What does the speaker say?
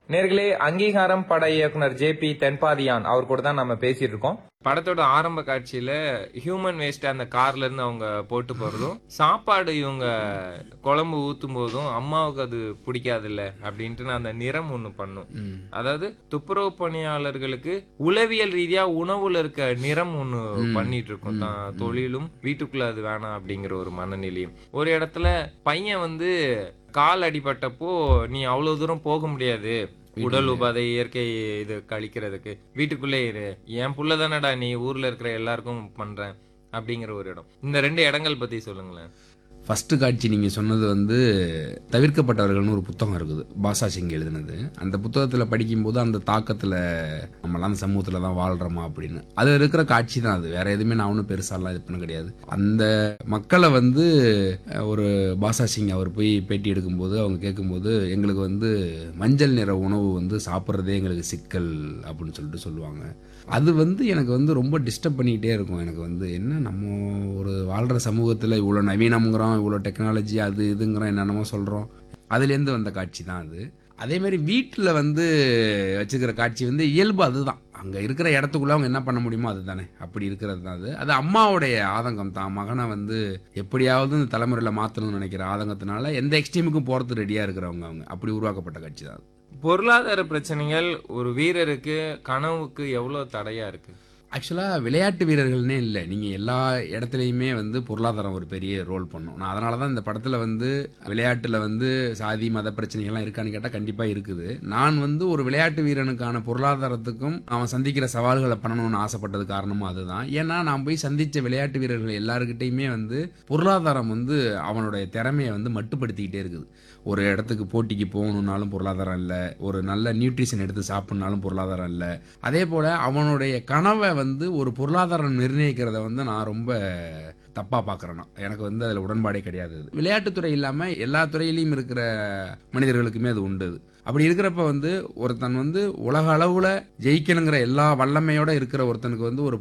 நேர்களே அங்கீகாரம் பட இயக்குனர் ஜே பி தென்பாதியான் அவர் கூட தான் நம்ம பேசிட்டு இருக்கோம் படத்தோட ஆரம்ப காட்சியில ஹியூமன் வேஸ்ட் அந்த கார்ல இருந்து அவங்க போட்டு போறதும் சாப்பாடு இவங்க குழம்பு ஊத்தும் போதும் அம்மாவுக்கு அது பிடிக்காதுல்ல அப்படின்ட்டு நான் அந்த நிறம் ஒண்ணு பண்ணும் அதாவது துப்புரவு பணியாளர்களுக்கு உளவியல் ரீதியா உணவுல இருக்க நிறம் ஒண்ணு பண்ணிட்டு இருக்கும் தான் தொழிலும் வீட்டுக்குள்ள அது வேணாம் அப்படிங்கிற ஒரு மனநிலையும் ஒரு இடத்துல பையன் வந்து கால் அடிபட்டப்போ நீ அவ்வளவு தூரம் போக முடியாது உடல் உபாதை இயற்கை இது கழிக்கிறதுக்கு வீட்டுக்குள்ளே இரு என் புள்ள தானடா நீ ஊர்ல இருக்கிற எல்லாருக்கும் பண்றேன் அப்படிங்கிற ஒரு இடம் இந்த ரெண்டு இடங்கள் பத்தி சொல்லுங்களேன் ஃபர்ஸ்ட் காட்சி நீங்கள் சொன்னது வந்து தவிர்க்கப்பட்டவர்கள்னு ஒரு புத்தகம் இருக்குது பாஷா சிங் எழுதினது அந்த புத்தகத்தில் படிக்கும்போது அந்த தாக்கத்தில் நம்மளாம் அந்த சமூகத்தில் தான் வாழ்கிறோமா அப்படின்னு அது இருக்கிற காட்சி தான் அது வேற எதுவுமே நான் ஒன்றும் பெருசாலாம் இது பண்ண கிடையாது அந்த மக்களை வந்து அஹ், ஒரு பாஷா சிங் அவர் போய் பேட்டி எடுக்கும்போது அவங்க கேட்கும்போது எங்களுக்கு வந்து மஞ்சள் நிற உணவு வந்து சாப்பிட்றதே எங்களுக்கு சிக்கல் அப்படின்னு சொல்லிட்டு சொல்லுவாங்க அது வந்து எனக்கு வந்து ரொம்ப டிஸ்டர்ப் பண்ணிக்கிட்டே இருக்கும் எனக்கு வந்து என்ன நம்ம ஒரு வாழ்கிற சமூகத்தில் இவ்வளோ நவீனம்ங்கிறோம் இவ்வளோ டெக்னாலஜி அது இதுங்கிறோம் என்னென்னமோ சொல்கிறோம் அதுலேருந்து வந்த காட்சி தான் அது அதே மாதிரி வீட்டில் வந்து வச்சுக்கிற காட்சி வந்து இயல்பு அதுதான் அங்கே இருக்கிற இடத்துக்குள்ள அவங்க என்ன பண்ண முடியுமோ அதுதானே அப்படி இருக்கிறது தான் அது அது அம்மாவுடைய ஆதங்கம் தான் மகனை வந்து எப்படியாவது இந்த தலைமுறையில் மாற்றணும்னு நினைக்கிற ஆதங்கத்தினால எந்த எக்ஸ்ட்ரீமுக்கும் போகிறது ரெடியாக இருக்கிறவங்க அவங்க அப்படி உருவாக்கப்பட்ட காட்சி தான் அது பொருளாதார பிரச்சனைகள் ஒரு வீரருக்கு கனவுக்கு எவ்வளவு தடையா இருக்கு ஆக்சுவலாக விளையாட்டு வீரர்கள்னே இல்லை நீங்கள் எல்லா இடத்துலையுமே வந்து பொருளாதாரம் ஒரு பெரிய ரோல் பண்ணும் நான் அதனால தான் இந்த படத்தில் வந்து விளையாட்டில் வந்து சாதி மத பிரச்சனைகள்லாம் இருக்கான்னு கேட்டால் கண்டிப்பாக இருக்குது நான் வந்து ஒரு விளையாட்டு வீரனுக்கான பொருளாதாரத்துக்கும் அவன் சந்திக்கிற சவால்களை பண்ணணும்னு ஆசைப்பட்டது காரணமும் அதுதான் ஏன்னா நான் போய் சந்தித்த விளையாட்டு வீரர்கள் எல்லாருக்கிட்டையுமே வந்து பொருளாதாரம் வந்து அவனுடைய திறமையை வந்து மட்டுப்படுத்திக்கிட்டே இருக்குது ஒரு இடத்துக்கு போட்டிக்கு போகணுன்னாலும் பொருளாதாரம் இல்லை ஒரு நல்ல நியூட்ரிஷன் எடுத்து சாப்பிட்னாலும் பொருளாதாரம் இல்லை அதே போல் அவனுடைய கனவை வந்து ஒரு பொருளாதாரம் நிர்ணயிக்கிறத வந்து நான் ரொம்ப தப்பாக பார்க்குறேன்னா எனக்கு வந்து அதில் உடன்பாடே கிடையாது அது. விளையாட்டுத்துறை இல்லாமல் எல்லா துறையிலையும் இருக்கிற மனிதர்களுக்குமே அது உண்டு அது. அப்படி இருக்கிறப்ப வந்து ஒருத்தன் வந்து உலக அளவில் ஜெயிக்கணுங்கிற எல்லா வல்லமையோட இருக்கிற ஒருத்தனுக்கு வந்து ஒரு